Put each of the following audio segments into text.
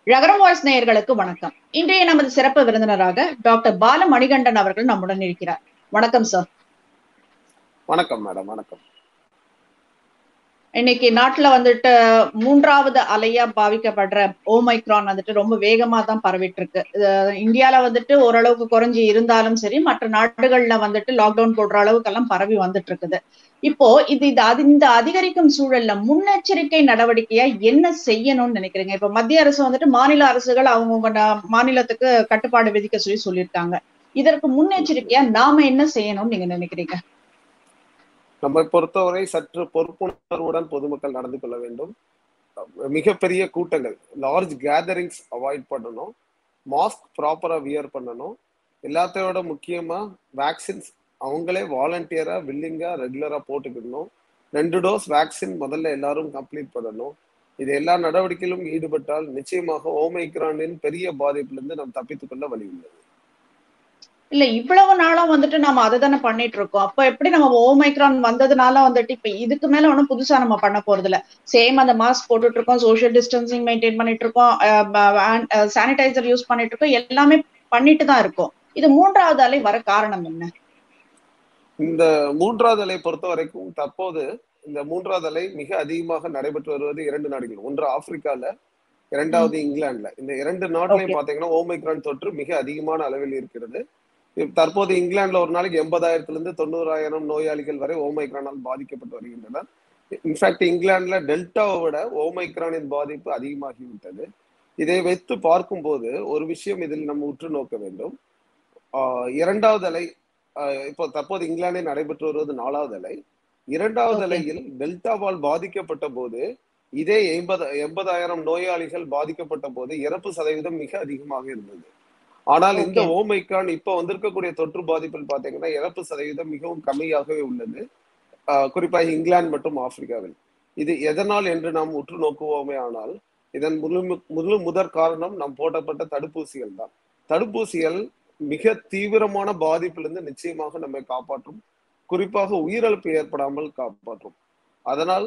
ரகரம் voice நேயர்களுக்கு வணக்கம் இன்றைய நமது சிறப்பு விருந்தினராக டாக்டர் பால மணிகண்டன் அவர்கள் நம்முடன் இருக்கிறார் வணக்கம் சார் வணக்கம் மேடம் வணக்கம் இன்னைக்கு நாட்டுல வந்துட்டு மூன்றாவது அலையா பாவிக்கப்படுற ஓமைக்ரான் வந்துட்டு ரொம்ப வேகமா தான் பரவிட்டு இருக்கு இது இந்தியால வந்துட்டு ஓரளவுக்கு குறைஞ்சி இருந்தாலும் சரி மற்ற நாடுகள்ல வந்துட்டு லாக்டவுன் போடுற அளவுக்கெல்லாம் பரவி வந்துட்டு இருக்குது இப்போ இது இது அது இந்த அதிகரிக்கும் சூழல்ல முன்னெச்சரிக்கை நடவடிக்கையா என்ன செய்யணும்னு நினைக்கிறீங்க இப்ப மத்திய அரசு வந்துட்டு மாநில அரசுகள் அவங்கவுங்க மாநிலத்துக்கு கட்டுப்பாடு விதிக்க சொல்லி சொல்லியிருக்காங்க இதற்கு முன்னெச்சரிக்கையா நாம என்ன செய்யணும்னு நீங்க நினைக்கிறீங்க நம்மை பொறுத்தவரை சற்று பொறுப்புணர்வுடன் பொதுமக்கள் நடந்து கொள்ள வேண்டும் மிகப்பெரிய கூட்டங்கள் லார்ஜ் கேதரிங்ஸ் அவாய்ட் பண்ணணும் மாஸ்க் ப்ராப்பரா வியர் பண்ணணும் எல்லாத்தையோட முக்கியமா வேக்சின்ஸ் அவங்களே வாலண்டியரா வில்லிங்கா ரெகுலரா போட்டுக்கணும் ரெண்டு டோஸ் வேக்சின் முதல்ல எல்லாரும் கம்ப்ளீட் பண்ணணும் இது எல்லா நடவடிக்கையிலும் ஈடுபட்டால் நிச்சயமாக ஓமைக்ரானின் பெரிய பாதிப்பிலிருந்து நாம் தப்பித்துக் கொள்ள வழி உள்ளது இல்ல இவ்வளவு நாளும் வந்துட்டு நம்ம அதை தானே பண்ணிட்டு இருக்கோம் அப்ப எப்படி நம்ம ஓமைக்ரான் வந்ததுனால வந்துட்டு இப்ப இதுக்கு மேல ஒன்றும் புதுசா நம்ம பண்ண போறது இல்ல சேம் அந்த மாஸ்க் போட்டுட்டு இருக்கோம் சோசியல் டிஸ்டன்சிங் மெயின்டைன் பண்ணிட்டு இருக்கோம் சானிடைசர் யூஸ் பண்ணிட்டு இருக்கோம் எல்லாமே பண்ணிட்டு தான் இருக்கோம் இது மூன்றாவது அலை வர காரணம் என்ன இந்த மூன்றாவது அலை பொறுத்த வரைக்கும் தற்போது இந்த மூன்றாவது அலை மிக அதிகமாக நடைபெற்று வருவது இரண்டு நாடுகள் ஒன்று ஆப்பிரிக்கால இரண்டாவது இங்கிலாந்துல இந்த இரண்டு நாட்டிலையும் பாத்தீங்கன்னா ஓமைக்ரான் தொற்று மிக அதிகமான அளவில் இருக்கிறது தற்போது இங்கிலாந்துல ஒரு நாளைக்கு எண்பதாயிரத்துல இருந்து தொண்ணூறாயிரம் நோயாளிகள் வரை ஓமைக்ரானால் பாதிக்கப்பட்டு வருகின்றனர் இன்ஃபேக்ட் இங்கிலாந்துல டெல்டாவை விட ஓமைக்ரானின் பாதிப்பு அதிகமாகிவிட்டது இதை வைத்து பார்க்கும்போது ஒரு விஷயம் இதில் நம்ம உற்று நோக்க வேண்டும் இரண்டாவது அலை இப்போ தற்போது இங்கிலாந்தில் நடைபெற்று வருவது நாலாவது அலை இரண்டாவது அலையில் டெல்டாவால் பாதிக்கப்பட்ட போது இதே எண்பது எண்பதாயிரம் நோயாளிகள் பாதிக்கப்பட்ட போது இறப்பு சதவீதம் மிக அதிகமாக இருந்தது ஆனால் இந்த ஓமைக்கான் இப்ப வந்திருக்கக்கூடிய தொற்று பாதிப்பில் பாத்தீங்கன்னா இறப்பு சதவீதம் மிகவும் கம்மியாகவே உள்ளது குறிப்பாக இங்கிலாந்து மற்றும் ஆப்பிரிக்காவில் இது எதனால் என்று நாம் உற்று நோக்குவோமே ஆனால் இதன் முழு முழு முதற் காரணம் நாம் போட்டப்பட்ட தடுப்பூசிகள் தான் தடுப்பூசிகள் மிக தீவிரமான பாதிப்பிலிருந்து நிச்சயமாக நம்மை காப்பாற்றும் குறிப்பாக உயிரிழப்பு ஏற்படாமல் காப்பாற்றும் அதனால்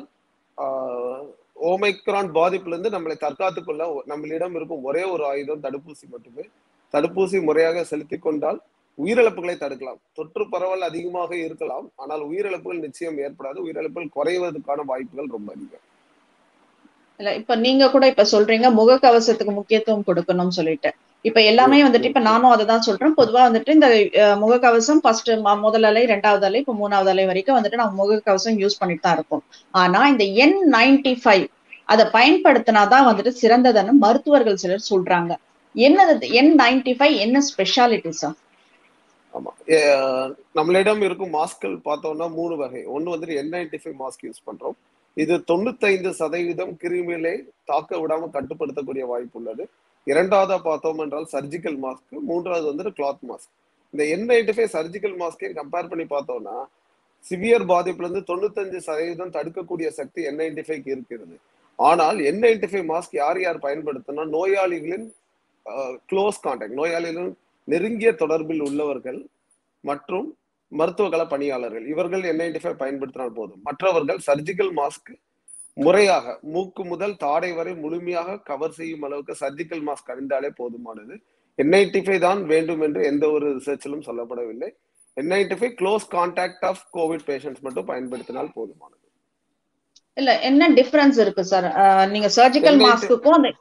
ஓமைக்ரான் பாதிப்பிலிருந்து நம்மளை தற்காத்துக் கொள்ள நம்மளிடம் இருக்கும் ஒரே ஒரு ஆயுதம் தடுப்பூசி மட்டுமே தடுப்பூசி முறையாக செலுத்தி கொண்டால் உயிரிழப்புகளை தடுக்கலாம் தொற்று பரவல் அதிகமாக இருக்கலாம் ஆனால் உயிரிழப்புகள் நிச்சயம் ஏற்படாது உயிரிழப்புகள் குறைவதற்கான வாய்ப்புகள் ரொம்ப அதிகம் இல்ல இப்ப நீங்க கூட இப்ப சொல்றீங்க முகக்கவசத்துக்கு முக்கியத்துவம் கொடுக்கணும்னு சொல்லிட்டு இப்ப எல்லாமே வந்துட்டு இப்ப நானும் அதை தான் சொல்றேன் பொதுவா வந்துட்டு இந்த முகக்கவசம் ஃபர்ஸ்ட் முதல் அலை ரெண்டாவது அலை இப்ப மூணாவது அலை வரைக்கும் வந்துட்டு நம்ம முகக்கவசம் யூஸ் பண்ணிட்டு தான் இருக்கோம் ஆனா இந்த என் நைன்டி ஃபைவ் அதை பயன்படுத்தினாதான் வந்துட்டு சிறந்ததுன்னு மருத்துவர்கள் சிலர் சொல்றாங்க என்னது என் நைன்டி ஃபைவ் என்ன ஸ்பெஷாலிட்டி சார் ஆமா நம்மளிடம் இருக்கும் மாஸ்கள் பார்த்தோம்னா மூணு வகை ஒன்னு வந்துட்டு N ninety five mask use பண்றோம் இது தொண்ணூத்தைந்து சதவீதம் கிருமிகளை தாக்க விடாம கட்டுப்படுத்தக்கூடிய வாய்ப்பு உள்ளது இரண்டாவதா பார்த்தோம் என்றால் சர்ஜிக்கல் மாஸ்க் மூன்றாவது வந்துட்டு கிளாத் மாஸ்க் இந்த என் நைன்டி ஃபைவ் சர்ஜிக்கல் மாஸ்கை கம்பேர் பண்ணி பார்த்தோம்னா சிவியர் பாதிப்புல இருந்து தொண்ணூத்தஞ்சு சதவீதம் தடுக்கக்கூடிய சக்தி என் நைன்டி ஃபைவ் இருக்கிறது ஆனால் என் நைன்டி ஃபைவ் மாஸ்க் யார் யார் பயன்படுத்தினா நோயாளிகளின் க்ளோஸ் கான்டாக்ட் நோயாளிகளின் நெருங்கிய தொடர்பில் உள்ளவர்கள் மற்றும் மருத்துவ கள பணியாளர்கள் இவர்கள் என் நைன்டி ஃபைவ் பயன்படுத்தினால் போதும் மற்றவர்கள் சர்ஜிக்கல் மாஸ்க் முறையாக மூக்கு முதல் தாடை வரை முழுமையாக கவர் செய்யும் அளவுக்கு சர்ஜிக்கல் மாஸ்க் அணிந்தாலே போதுமானது என் நைன்டி ஃபைவ் தான் வேண்டும் என்று எந்த ஒரு ரிசர்ச்சிலும் சொல்லப்படவில்லை N ninety five close contact of COVID patients மட்டும் பயன்படுத்தினால் போதுமானது இல்ல என்ன டிஃபரன்ஸ் இருக்கு சார் நீங்க சர்ஜிக்கல் மாஸ்க்குக்கும் அந்த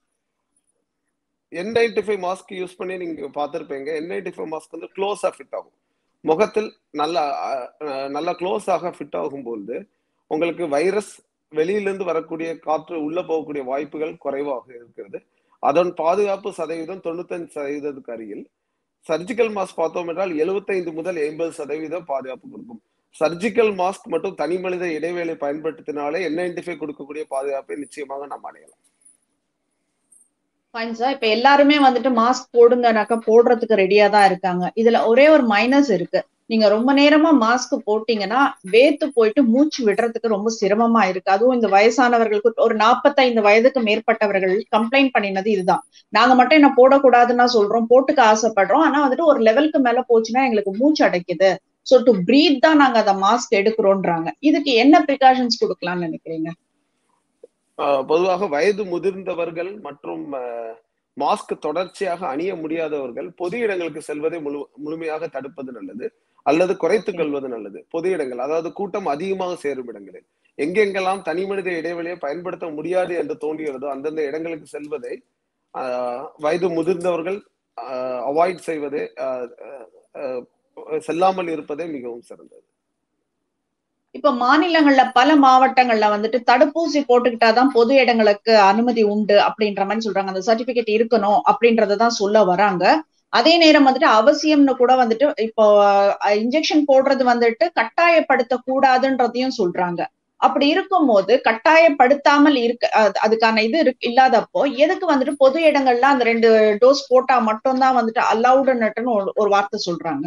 N ninety five mask use பண்ணி நீங்க பார்த்துருப்பீங்க என் நைன்டி ஃபைவ் மாஸ்க் வந்து க்ளோஸா ஃபிட் ஆகும் முகத்தில் நல்லா நல்லா க்ளோஸாக ஃபிட் ஆகும்போது உங்களுக்கு வைரஸ் வெளியிலிருந்து வரக்கூடிய காற்று உள்ள போகக்கூடிய வாய்ப்புகள் குறைவாக இருக்கிறது அதன் பாதுகாப்பு சதவீதம் தொண்ணூத்தஞ்சு சதவீதத்துக்கு அருகில் சர்ஜிக்கல் மாஸ்க் பார்த்தோம் என்றால் எழுபத்தைந்து முதல் எண்பது சதவீதம் பாதுகாப்பு கொடுக்கும் சர்ஜிக்கல் மாஸ்க் மட்டும் தனி மனித இடைவேளை பயன்படுத்தினாலே என் நைன்டி ஃபைவ் கொடுக்கக்கூடிய பாதுகாப்பை நிச்சயமாக நாம் அடையலாம் ஃபைன் சார் இப்ப எல்லாருமே வந்துட்டு மாஸ்க் போடுங்கனாக்கா போடுறதுக்கு ரெடியா தான் இருக்காங்க இதுல ஒரே ஒரு மைனஸ் இருக்கு நீங்க ரொம்ப நேரமா மாஸ்க் போட்டீங்கன்னா வேத்து போயிட்டு மூச்சு விடுறதுக்கு ரொம்ப சிரமமா இருக்கு அதுவும் இந்த வயசானவர்களுக்கு ஒரு நாற்பத்தைந்து வயதுக்கு மேற்பட்டவர்கள் கம்ப்ளைண்ட் பண்ணினது இதுதான் நாங்க மட்டும் என்ன போடக்கூடாதுன்னா சொல்றோம் போட்டுக்க ஆசைப்படுறோம் ஆனா வந்துட்டு ஒரு லெவலுக்கு மேல போச்சுன்னா எங்களுக்கு மூச்சு அடைக்குது ஸோ டு பிரீத் தான் நாங்க அந்த மாஸ்க் எடுக்கிறோன்றாங்க இதுக்கு என்ன ப்ரிகாஷன்ஸ் கொடுக்கலாம்னு நினைக்கிறீங்க பொதுவாக வயது முதிர்ந்தவர்கள் மற்றும் மாஸ்க் தொடர்ச்சியாக அணிய முடியாதவர்கள் பொது இடங்களுக்கு செல்வதை முழு முழுமையாக தடுப்பது நல்லது அல்லது குறைத்துக் கொள்வது நல்லது பொது இடங்கள் அதாவது கூட்டம் அதிகமாக சேரும் இடங்களில் எங்கெங்கெல்லாம் தனி மனித இடைவெளியை பயன்படுத்த முடியாது என்று தோன்றுகிறதோ அந்தந்த இடங்களுக்கு செல்வதை வயது முதிர்ந்தவர்கள் அவாய்ட் செய்வதே செல்லாமல் இருப்பதே மிகவும் சிறந்தது இப்ப மாநிலங்கள்ல பல மாவட்டங்கள்ல வந்துட்டு தடுப்பூசி போட்டுக்கிட்டாதான் பொது இடங்களுக்கு அனுமதி உண்டு அப்படின்ற மாதிரி சொல்றாங்க அந்த சர்டிபிகேட் இருக்கணும் அப்படின்றதான் சொல்ல வராங்க அதே நேரம் வந்துட்டு அவசியம்னு கூட வந்துட்டு இப்போ இன்ஜெக்ஷன் போடுறது வந்துட்டு கட்டாயப்படுத்த கூடாதுன்றதையும் சொல்றாங்க அப்படி இருக்கும் போது கட்டாயப்படுத்தாமல் இருக்க அதுக்கான இது இல்லாதப்போ எதுக்கு வந்துட்டு பொது இடங்கள்ல அந்த ரெண்டு டோஸ் போட்டா மட்டும்தான் வந்துட்டு அலௌடுன்னுட்டுன்னு ஒரு வார்த்தை சொல்றாங்க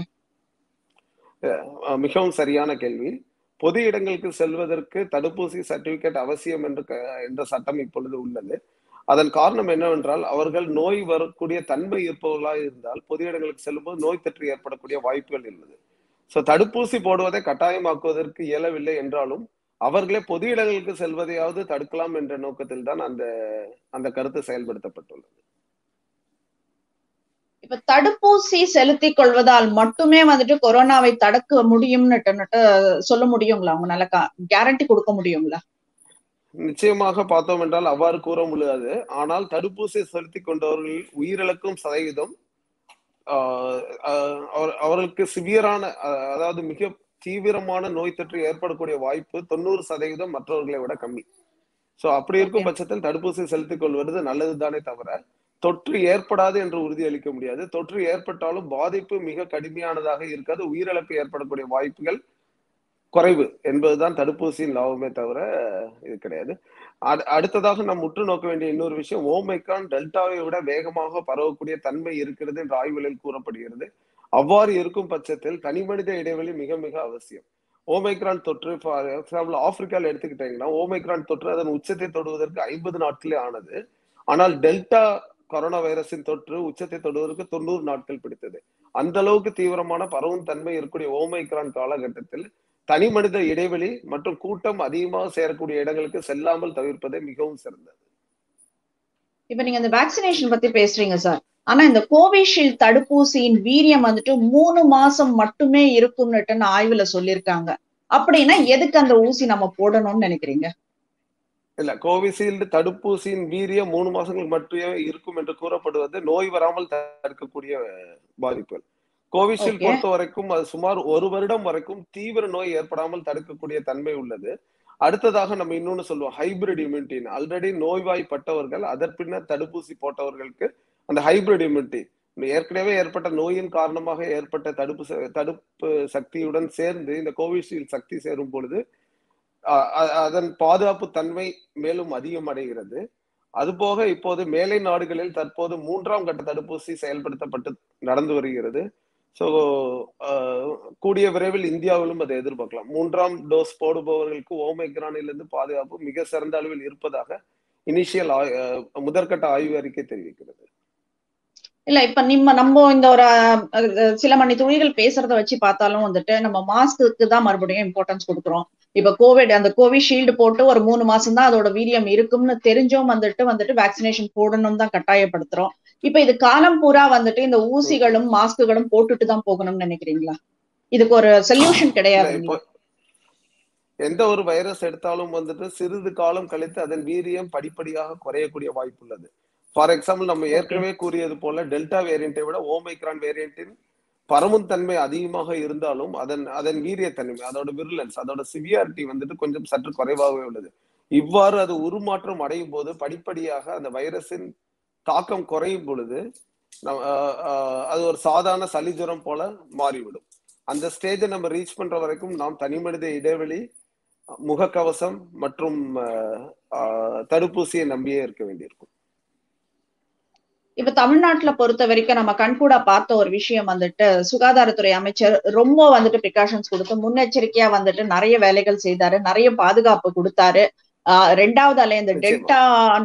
மிகவும் சரியான கேள்வி பொது இடங்களுக்கு செல்வதற்கு தடுப்பூசி சர்டிபிகேட் அவசியம் என்று என்ற சட்டம் இப்பொழுது உள்ளது அதன் காரணம் என்னவென்றால் அவர்கள் நோய் வரக்கூடிய தன்மை இருப்பவர்களாக இருந்தால் பொது இடங்களுக்கு செல்லும்போது நோய் தொற்று ஏற்படக்கூடிய வாய்ப்புகள் உள்ளது சோ தடுப்பூசி போடுவதை கட்டாயமாக்குவதற்கு இயலவில்லை என்றாலும் அவர்களே பொது இடங்களுக்கு செல்வதையாவது தடுக்கலாம் என்ற நோக்கத்தில் தான் அந்த அந்த கருத்து செயல்படுத்தப்பட்டுள்ளது இப்ப தடுப்பூசி செலுத்திக் கொள்வதால் மட்டுமே வந்துட்டு கொரோனாவை தடுக்க முடியும்னுட்டு சொல்ல முடியுங்களா உங்களால கேரண்டி கொடுக்க முடியுங்களா நிச்சயமாக பார்த்தோம் என்றால் அவ்வாறு கூற முடியாது ஆனால் தடுப்பூசி செலுத்திக் கொண்டவர்கள் உயிரிழக்கும் சதவீதம் அவர்களுக்கு சிவியரான அதாவது மிக தீவிரமான நோய் தொற்று ஏற்படக்கூடிய வாய்ப்பு தொண்ணூறு சதவீதம் மற்றவர்களை விட கம்மி சோ அப்படி இருக்கும் பட்சத்தில் தடுப்பூசி செலுத்திக் கொள்வது நல்லதுதானே தவிர தொற்று ஏற்படாது என்று உறுதியளிக்க முடியாது தொற்று ஏற்பட்டாலும் பாதிப்பு மிக கடுமையானதாக இருக்காது உயிரிழப்பு ஏற்படக்கூடிய வாய்ப்புகள் குறைவு என்பதுதான் தடுப்பூசியின் லாபமே தவிர இது கிடையாது அடுத்ததாக நாம் உற்று நோக்க வேண்டிய இன்னொரு விஷயம் ஓமைக்கான் டெல்டாவை விட வேகமாக பரவக்கூடிய தன்மை இருக்கிறது என்று ஆய்வுகளில் கூறப்படுகிறது அவ்வாறு இருக்கும் பட்சத்தில் தனிமனித இடைவெளி மிக மிக அவசியம் ஓமைக்ரான் தொற்று ஃபார் எக்ஸாம்பிள் ஆப்பிரிக்கால எடுத்துக்கிட்டீங்கன்னா ஓமைக்ரான் தொற்று அதன் உச்சத்தை தொடுவதற்கு ஐம்பது நாட்களே ஆனது ஆனால் டெல்டா கொரோனா வைரஸின் தொற்று உச்சத்தை தொடுவதற்கு தொண்ணூறு நாட்கள் பிடித்தது அந்த அளவுக்கு தீவிரமான பரவும் தன்மை இருக்கக்கூடிய ஓமைக்ரான் காலகட்டத்தில் தனி மனித இடைவெளி மற்றும் கூட்டம் அதிகமாக சேரக்கூடிய இடங்களுக்கு செல்லாமல் தவிர்ப்பதே மிகவும் சிறந்தது இப்ப நீங்க இந்த வேக்சினேஷன் பத்தி பேசுறீங்க சார் ஆனா இந்த கோவிஷீல்டு தடுப்பூசியின் வீரியம் வந்துட்டு மூணு மாசம் மட்டுமே இருக்கும்னுட்டு ஆய்வுல சொல்லியிருக்காங்க அப்படின்னா எதுக்கு அந்த ஊசி நம்ம போடணும்னு நினைக்கிறீங்க இல்ல கோவிஷீல்டு தடுப்பூசியின் வீரியம் மூணு மாசங்களுக்கு மட்டுமே இருக்கும் என்று கூறப்படுவது நோய் வராமல் தடுக்கக்கூடிய பாதிப்புகள் கோவிஷீல்டு பொறுத்த வரைக்கும் அது சுமார் ஒரு வருடம் வரைக்கும் தீவிர நோய் ஏற்படாமல் தடுக்கக்கூடிய தன்மை உள்ளது அடுத்ததாக நம்ம இன்னொன்னு சொல்லுவோம் ஹைபிரிட் இம்யூனிட்டின்னு ஆல்ரெடி நோய்வாய்ப்பட்டவர்கள் அதன் பின்னர் தடுப்பூசி போட்டவர்களுக்கு அந்த ஹைபிரிட் இம்யூனிட்டி ஏற்கனவே ஏற்பட்ட நோயின் காரணமாக ஏற்பட்ட தடுப்பு தடுப்பு சக்தியுடன் சேர்ந்து இந்த கோவிஷீல்டு சக்தி சேரும் பொழுது அதன் பாதுகாப்பு தன்மை மேலும் அதிகமடைகிறது அதுபோக இப்போது மேலை நாடுகளில் தற்போது மூன்றாம் கட்ட தடுப்பூசி செயல்படுத்தப்பட்டு நடந்து வருகிறது ஸோ கூடிய விரைவில் இந்தியாவிலும் அதை எதிர்பார்க்கலாம் மூன்றாம் டோஸ் போடுபவர்களுக்கு ஓமைக்ரானிலிருந்து பாதுகாப்பு மிக சிறந்த அளவில் இருப்பதாக இனிஷியல் முதற்கட்ட ஆய்வு அறிக்கை தெரிவிக்கிறது இல்ல இப்ப நம்ம நம்ம இந்த ஒரு சில மணி துளிகள் பேசுறத வச்சு பார்த்தாலும் வந்துட்டு நம்ம மாஸ்க்கு தான் மறுபடியும் இம்பார்ட்டன்ஸ் கொடுக்குறோம் இப்ப கோவிட் அந்த கோவிஷீல்டு போட்டு ஒரு மூணு மாசம் தான் அதோட வீரியம் இருக்கும்னு தெரிஞ்சும் வந்துட்டு வந்துட்டு வேக்சினேஷன் போடணும் தான் கட்டாயப்படுத்துறோம் இப்ப இது காலம் பூரா வந்துட்டு இந்த ஊசிகளும் மாஸ்குகளும் போட்டுட்டு தான் போகணும்னு நினைக்கிறீங்களா இதுக்கு ஒரு சொல்யூஷன் கிடையாது எந்த ஒரு வைரஸ் எடுத்தாலும் வந்துட்டு சிறிது காலம் கழித்து அதன் வீரியம் படிப்படியாக குறையக்கூடிய வாய்ப்பு உள்ளது ஃபார் எக்ஸாம்பிள் நம்ம ஏற்கனவே கூறியது போல டெல்டா வேரியண்டை விட ஓமைக்ரான் வேரியண்டின் பரவும் தன்மை அதிகமாக இருந்தாலும் அதன் அதன் வீரியத்தன்மை அதோட விருலன்ஸ் அதோட சிவியாரிட்டி வந்துட்டு கொஞ்சம் சற்று குறைவாகவே உள்ளது இவ்வாறு அது உருமாற்றம் அடையும் போது படிப்படியாக அந்த வைரஸின் தாக்கம் குறையும் பொழுது அது ஒரு சாதாரண சளிஜுரம் போல மாறிவிடும் அந்த ஸ்டேஜை நம்ம ரீச் பண்ற வரைக்கும் நாம் தனி மனித இடைவெளி முகக்கவசம் மற்றும் தடுப்பூசியை நம்பியே இருக்க வேண்டியிருக்கும் இப்ப தமிழ்நாட்டுல பொறுத்த வரைக்கும் நம்ம கண்கூடா பார்த்த ஒரு விஷயம் வந்துட்டு சுகாதாரத்துறை அமைச்சர் ரொம்ப வந்துட்டு ப்ரிகாஷன்ஸ் கொடுத்து முன்னெச்சரிக்கையா வந்துட்டு நிறைய வேலைகள் செய்தாரு நிறைய பாதுகாப்பு கொடுத்தாரு ஆஹ் ரெண்டாவது அலை இந்த டெல்டா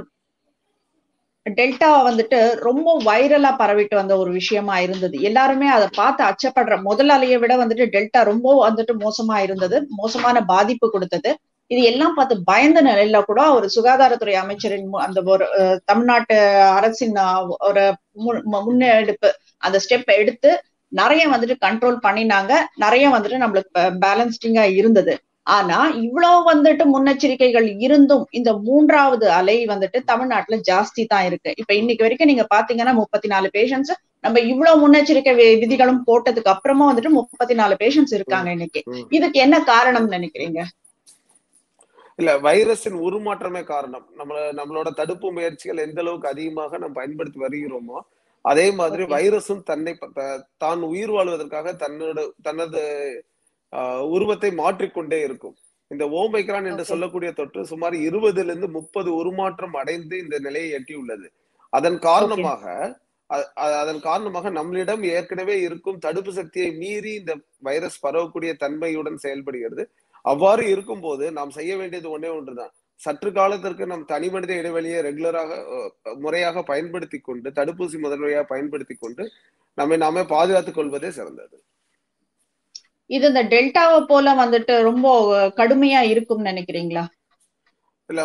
டெல்டா வந்துட்டு ரொம்ப வைரலா பரவிட்டு வந்த ஒரு விஷயமா இருந்தது எல்லாருமே அதை பார்த்து அச்சப்படுற முதல் அலையை விட வந்துட்டு டெல்டா ரொம்ப வந்துட்டு மோசமா இருந்தது மோசமான பாதிப்பு கொடுத்தது இது எல்லாம் பார்த்து பயந்த நிலையில கூட ஒரு சுகாதாரத்துறை அமைச்சரின் அந்த ஒரு தமிழ்நாட்டு அரசின் ஒரு முன்னெடுப்பு அந்த ஸ்டெப் எடுத்து நிறைய வந்துட்டு கண்ட்ரோல் பண்ணினாங்க நிறைய வந்துட்டு நம்மளுக்கு பேலன்ஸ்டிங்கா இருந்தது ஆனா இவ்வளவு வந்துட்டு முன்னெச்சரிக்கைகள் இருந்தும் இந்த மூன்றாவது அலை வந்துட்டு தமிழ்நாட்டுல ஜாஸ்தி தான் இருக்கு இப்ப இன்னைக்கு வரைக்கும் நீங்க பாத்தீங்கன்னா முப்பத்தி நாலு பேஷண்ட்ஸ் நம்ம இவ்வளவு முன்னெச்சரிக்கை விதிகளும் போட்டதுக்கு அப்புறமா வந்துட்டு முப்பத்தி நாலு பேஷண்ட்ஸ் இருக்காங்க இன்னைக்கு இதுக்கு என்ன காரணம் நினைக்கிறீங்க இல்ல வைரஸின் உருமாற்றமே காரணம் நம்ம நம்மளோட தடுப்பு முயற்சிகள் எந்த அளவுக்கு அதிகமாக நம்ம பயன்படுத்தி வருகிறோமோ அதே மாதிரி வைரஸும் தன்னை தான் உயிர் வாழ்வதற்காக தன்னோட தனது உருவத்தை மாற்றிக்கொண்டே இருக்கும் இந்த ஓமைக்ரான் என்று சொல்லக்கூடிய தொற்று சுமார் இருபதுல இருந்து முப்பது உருமாற்றம் அடைந்து இந்த நிலையை எட்டியுள்ளது அதன் காரணமாக அதன் காரணமாக நம்மளிடம் ஏற்கனவே இருக்கும் தடுப்பு சக்தியை மீறி இந்த வைரஸ் பரவக்கூடிய தன்மையுடன் செயல்படுகிறது அவ்வாறு இருக்கும்போது நாம் செய்ய வேண்டியது ஒன்னே ஒன்றுதான் சற்று காலத்திற்கு நம் தனி மனித இடைவெளியை ரெகுலராக முறையாக பயன்படுத்தி கொண்டு தடுப்பூசி முதன்மையாக பயன்படுத்தி கொண்டு நம்மை நாமே பாதுகாத்துக் கொள்வதே சிறந்தது இது இந்த டெல்டாவை போல வந்துட்டு ரொம்ப கடுமையா இருக்கும் நினைக்கிறீங்களா இல்ல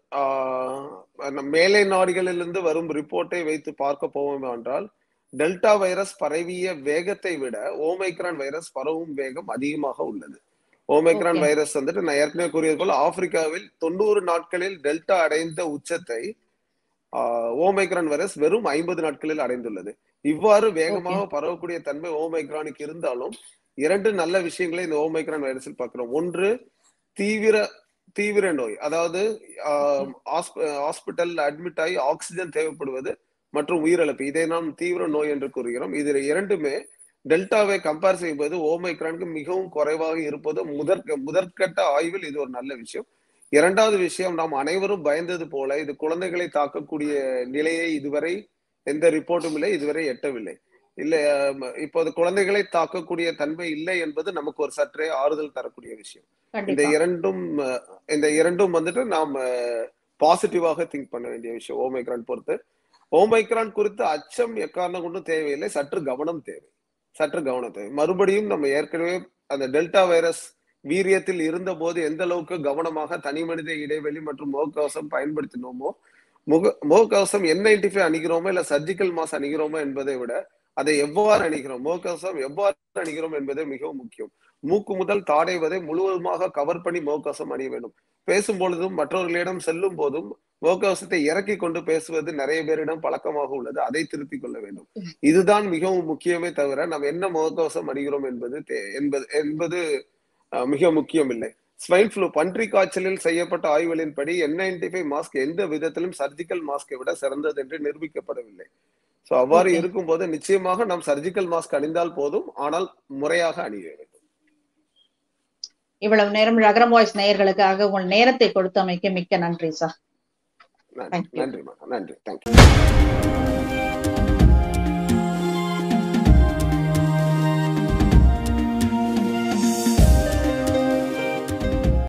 மேலை நாடுகளிலிருந்து வரும் ரிப்போர்ட்டை வைத்து பார்க்க போவோம் என்றால் டெல்டா வைரஸ் பரவிய வேகத்தை விட ஓமைக்ரான் வைரஸ் பரவும் வேகம் அதிகமாக உள்ளது ஓமைக்ரான் வைரஸ் வந்துட்டு நான் ஏற்கனவே கூறியது போல ஆப்பிரிக்காவில் தொண்ணூறு நாட்களில் டெல்டா அடைந்த உச்சத்தை ஓமைக்ரான் வைரஸ் வெறும் ஐம்பது நாட்களில் அடைந்துள்ளது இவ்வாறு வேகமாக பரவக்கூடிய தன்மை ஓமைக்ரானுக்கு இருந்தாலும் இரண்டு நல்ல விஷயங்களை இந்த ஓமைக்ரான் வைரஸில் பார்க்கிறோம் ஒன்று தீவிர தீவிர நோய் அதாவது ஹாஸ்பிட்டல் அட்மிட் ஆகி ஆக்சிஜன் தேவைப்படுவது மற்றும் உயிரிழப்பு இதை நாம் தீவிர நோய் என்று கூறுகிறோம் இதில் இரண்டுமே டெல்டாவை கம்பேர் செய்யும்போது ஓமைக்ரானுக்கு மிகவும் குறைவாக இருப்பது முதற்க முதற்கட்ட ஆய்வில் இது ஒரு நல்ல விஷயம் இரண்டாவது விஷயம் நாம் அனைவரும் பயந்தது போல இது குழந்தைகளை தாக்கக்கூடிய நிலையை இதுவரை எந்த ரிப்போர்ட்டும் இல்லை இதுவரை எட்டவில்லை இல்ல இப்போது குழந்தைகளை தாக்கக்கூடிய தன்மை இல்லை என்பது நமக்கு ஒரு சற்றே ஆறுதல் தரக்கூடிய விஷயம் இந்த இரண்டும் இந்த இரண்டும் வந்துட்டு நாம் பாசிட்டிவாக திங்க் பண்ண வேண்டிய விஷயம் ஓமைக்ரான் பொறுத்து ஓமைக்ரான் குறித்து அச்சம் எக்காரணம் கொண்டும் தேவையில்லை சற்று கவனம் தேவை சற்று கவனம் தேவை மறுபடியும் நம்ம ஏற்கனவே அந்த டெல்டா வைரஸ் வீரியத்தில் இருந்த போது எந்த அளவுக்கு கவனமாக தனி மனித இடைவெளி மற்றும் முகக்கவசம் பயன்படுத்தினோமோ முக முகக்கவசம் என் நைன்டி ஃபைவ் அணிகிறோமோ இல்ல சர்ஜிக்கல் மாஸ் அணிகிறோமோ என்பதை விட அதை எவ்வாறு அணிகிறோம் முகக்கவசம் எவ்வாறு அணிகிறோம் என்பதே மிகவும் முக்கியம் மூக்கு முதல் தாடைவதை முழுவதுமாக கவர் பண்ணி முகக்கவசம் அணிய வேண்டும் பேசும் பொழுதும் மற்றவர்களிடம் செல்லும் போதும் முகக்கவசத்தை இறக்கி கொண்டு பேசுவது நிறைய பேரிடம் பழக்கமாக உள்ளது அதை திருத்திக் கொள்ள வேண்டும் இதுதான் மிகவும் முக்கியமே தவிர நாம் என்ன முகக்கவசம் அணிகிறோம் என்பது என்பது என்பது மிக முக்கியம் இல்லை ஸ்வைன் ஃப்ளூ பன்றி காய்ச்சலில் செய்யப்பட்ட ஆய்வுகளின்படி என் நைன்டி ஃபைவ் மாஸ்க் எந்த விதத்திலும் சர்ஜிக்கல் மாஸ்கை விட சிறந்தது என்று நிரூபிக்கப்படவில்லை சோ அவ்வாறு இருக்கும்போது நிச்சயமாக நாம் சர்ஜிக்கல் மாஸ்க் அணிந்தால் போதும் ஆனால் முறையாக அணிய வேண்டும் இவ்வளவு நேரம் ரகரம் வாய்ஸ் நேயர்களுக்காக உங்கள் நேரத்தை கொடுத்தமைக்கு மிக்க நன்றி சார் நன்றி நன்றி நன்றி தேங்க்யூ